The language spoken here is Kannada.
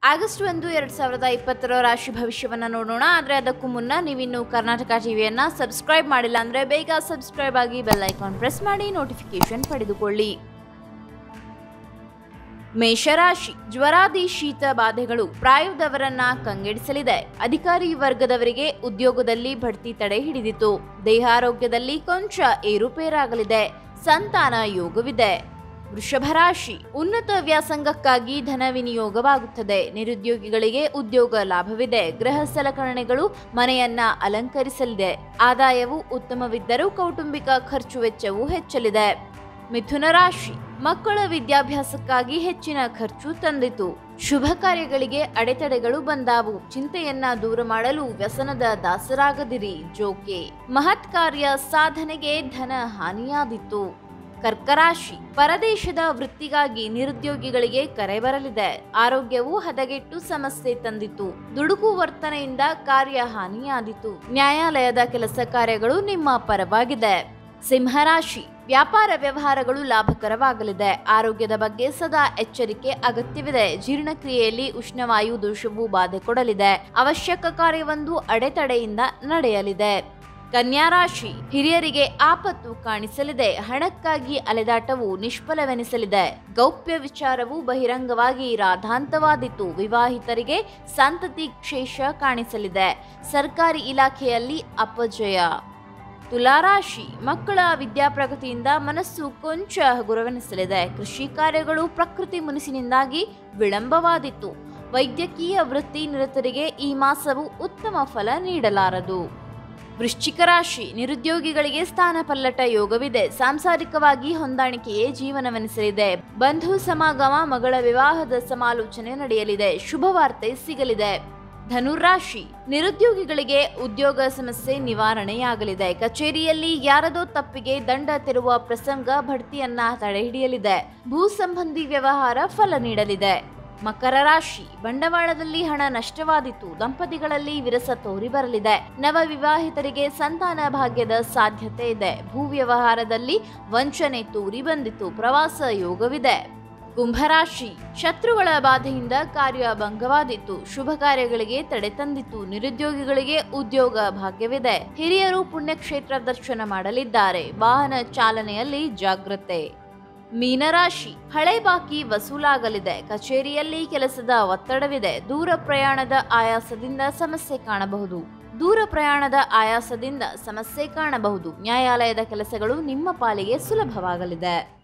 ಆಗಸ್ಟ್ ಒಂದು ಎರಡ್ ಸಾವಿರದ ಇಪ್ಪತ್ತರ ರಾಶಿ ಭವಿಷ್ಯವನ್ನ ನೋಡೋಣ ಆದ್ರೆ ಅದಕ್ಕೂ ಮುನ್ನ ನೀವಿನ್ನು ಕರ್ನಾಟಕ ಟಿವಿಯನ್ನ ಸಬ್ಸ್ಕ್ರೈಬ್ ಮಾಡಿಲ್ಲ ಅಂದ್ರೆ ಬೇಗ ಸಬ್ಸ್ಕ್ರೈಬ್ ಆಗಿ ಬೆಲ್ ಐಕಾನ್ ಪ್ರೆಸ್ ಮಾಡಿ ನೋಟಿಫಿಕೇಶನ್ ಪಡೆದುಕೊಳ್ಳಿ ಮೇಷರಾಶಿ ಜ್ವರಾದಿ ಶೀತ ಬಾಧೆಗಳು ಪ್ರಾಯದವರನ್ನ ಕಂಗೆಡಿಸಲಿದೆ ಅಧಿಕಾರಿ ವರ್ಗದವರಿಗೆ ಉದ್ಯೋಗದಲ್ಲಿ ಬಡ್ತಿ ತಡೆ ಹಿಡಿದಿತು ದೇಹಾರೋಗ್ಯದಲ್ಲಿ ಕೊಂಚ ಏರುಪೇರಾಗಲಿದೆ ಸಂತಾನ ಯೋಗವಿದೆ ವೃಷಭ ರಾಶಿ ಉನ್ನತ ವ್ಯಾಸಂಗಕ್ಕಾಗಿ ಧನ ವಿನಿಯೋಗವಾಗುತ್ತದೆ ನಿರುದ್ಯೋಗಿಗಳಿಗೆ ಉದ್ಯೋಗ ಲಾಭವಿದೆ ಗೃಹ ಸಲಕರಣೆಗಳು ಮನೆಯನ್ನ ಅಲಂಕರಿಸಲಿದೆ ಆದಾಯವು ಉತ್ತಮವಿದ್ದರೂ ಕೌಟುಂಬಿಕ ಖರ್ಚು ವೆಚ್ಚವು ಹೆಚ್ಚಲಿದೆ ಮಿಥುನ ರಾಶಿ ಮಕ್ಕಳ ವಿದ್ಯಾಭ್ಯಾಸಕ್ಕಾಗಿ ಹೆಚ್ಚಿನ ಖರ್ಚು ತಂದಿತು ಶುಭ ಕಾರ್ಯಗಳಿಗೆ ಅಡೆತಡೆಗಳು ಬಂದಾವು ಚಿಂತೆಯನ್ನ ದೂರ ಮಾಡಲು ವ್ಯಸನದ ದಾಸರಾಗದಿರಿ ಜೋಕೆ ಮಹತ್ ಕಾರ್ಯ ಸಾಧನೆಗೆ ಧನ ಹಾನಿಯಾದಿತ್ತು ಕರ್ಕರಾಶಿ ಪರದೇಶದ ವೃತ್ತಿಗಾಗಿ ನಿರುದ್ಯೋಗಿಗಳಿಗೆ ಕರೆ ಬರಲಿದೆ ಆರೋಗ್ಯವು ಹದಗೆಟ್ಟು ಸಮಸ್ಯೆ ತಂದಿತು ದುಡುಕು ವರ್ತನೆಯಿಂದ ಕಾರ್ಯ ಹಾನಿಯಾದಿತು ನ್ಯಾಯಾಲಯದ ಕೆಲಸ ಕಾರ್ಯಗಳು ನಿಮ್ಮ ಪರವಾಗಿದೆ ಸಿಂಹರಾಶಿ ವ್ಯಾಪಾರ ವ್ಯವಹಾರಗಳು ಲಾಭಕರವಾಗಲಿದೆ ಆರೋಗ್ಯದ ಬಗ್ಗೆ ಸದಾ ಎಚ್ಚರಿಕೆ ಅಗತ್ಯವಿದೆ ಜೀರ್ಣಕ್ರಿಯೆಯಲ್ಲಿ ಉಷ್ಣವಾಯು ದೋಷವು ಬಾಧೆ ಕೊಡಲಿದೆ ಅವಶ್ಯಕ ಕಾರ್ಯವೊಂದು ಅಡೆತಡೆಯಿಂದ ನಡೆಯಲಿದೆ ಕನ್ಯಾ ರಾಶಿ ಹಿರಿಯರಿಗೆ ಆಪತ್ತು ಕಾಣಿಸಲಿದೆ ಹಣಕ್ಕಾಗಿ ಅಲೆದಾಟವು ನಿಷ್ಫಲವೆನಿಸಲಿದೆ ಗೌಪ್ಯ ವಿಚಾರವು ಬಹಿರಂಗವಾಗಿ ರಾಧಾಂತವಾದಿತು ವಿವಾಹಿತರಿಗೆ ಸಂತತಿ ಕ್ಷೇಷ ಕಾಣಿಸಲಿದೆ ಸರ್ಕಾರಿ ಇಲಾಖೆಯಲ್ಲಿ ಅಪಜಯ ತುಲಾರಾಶಿ ಮಕ್ಕಳ ವಿದ್ಯಾಪ್ರಗತಿಯಿಂದ ಮನಸ್ಸು ಕೊಂಚ ಹಗುರವೆನಿಸಲಿದೆ ಕೃಷಿ ಕಾರ್ಯಗಳು ಪ್ರಕೃತಿ ಮುನಿಸಿನಿಂದಾಗಿ ವಿಳಂಬವಾದಿತ್ತು ವೈದ್ಯಕೀಯ ವೃತ್ತಿ ನಿರತರಿಗೆ ಈ ಮಾಸವು ಉತ್ತಮ ಫಲ ನೀಡಲಾರದು ವೃಶ್ಚಿಕ ರಾಶಿ ನಿರುದ್ಯೋಗಿಗಳಿಗೆ ಸ್ಥಾನ ಪಲ್ಲಟ ಯೋಗವಿದೆ ಸಾಂಸಾರಿಕವಾಗಿ ಹೊಂದಾಣಿಕೆಯೇ ಜೀವನವೆನಿಸಲಿದೆ ಬಂಧು ಸಮಾಗಮ ಮಗಳ ವಿವಾಹದ ಸಮಾಲೋಚನೆ ನಡೆಯಲಿದೆ ಶುಭವಾರ್ತೆ ಸಿಗಲಿದೆ ಧನುರಾಶಿ ನಿರುದ್ಯೋಗಿಗಳಿಗೆ ಉದ್ಯೋಗ ಸಮಸ್ಯೆ ನಿವಾರಣೆಯಾಗಲಿದೆ ಕಚೇರಿಯಲ್ಲಿ ಯಾರದೋ ತಪ್ಪಿಗೆ ದಂಡ ತೆರುವ ಪ್ರಸಂಗ ಬಡ್ತಿಯನ್ನ ತಡೆಹಿಡಿಯಲಿದೆ ಭೂ ಸಂಬಂಧಿ ವ್ಯವಹಾರ ಫಲ ನೀಡಲಿದೆ ಮಕರ ರಾಶಿ ಬಂಡವಾಳದಲ್ಲಿ ಹಣ ನಷ್ಟವಾದಿತು ದಂಪತಿಗಳಲ್ಲಿ ವಿರಸ ತೋರಿ ಬರಲಿದೆ ನವ ವಿವಾಹಿತರಿಗೆ ಸಂತಾನ ಭಾಗ್ಯದ ಸಾಧ್ಯತೆ ಇದೆ ಭೂ ವ್ಯವಹಾರದಲ್ಲಿ ವಂಚನೆ ತೋರಿ ಬಂದಿತು ಪ್ರವಾಸ ಯೋಗವಿದೆ ಕುಂಭರಾಶಿ ಶತ್ರುಗಳ ಬಾಧೆಯಿಂದ ಕಾರ್ಯ ಭಂಗವಾದಿತ್ತು ಶುಭ ಕಾರ್ಯಗಳಿಗೆ ತಡೆ ತಂದಿತು ನಿರುದ್ಯೋಗಿಗಳಿಗೆ ಉದ್ಯೋಗ ಭಾಗ್ಯವಿದೆ ಹಿರಿಯರು ಪುಣ್ಯಕ್ಷೇತ್ರ ದರ್ಶನ ಮಾಡಲಿದ್ದಾರೆ ವಾಹನ ಚಾಲನೆಯಲ್ಲಿ ಜಾಗ್ರತೆ ಮೀನರಾಶಿ ಹಳೆ ಬಾಕಿ ವಸೂಲಾಗಲಿದೆ ಕಚೇರಿಯಲ್ಲಿ ಕೆಲಸದ ಒತ್ತಡವಿದೆ ದೂರ ಪ್ರಯಾಣದ ಆಯಾಸದಿಂದ ಸಮಸ್ಯೆ ಕಾಣಬಹುದು ದೂರ ಪ್ರಯಾಣದ ಆಯಾಸದಿಂದ ಸಮಸ್ಯೆ ಕಾಣಬಹುದು ನ್ಯಾಯಾಲಯದ ಕೆಲಸಗಳು ನಿಮ್ಮ ಪಾಲಿಗೆ ಸುಲಭವಾಗಲಿದೆ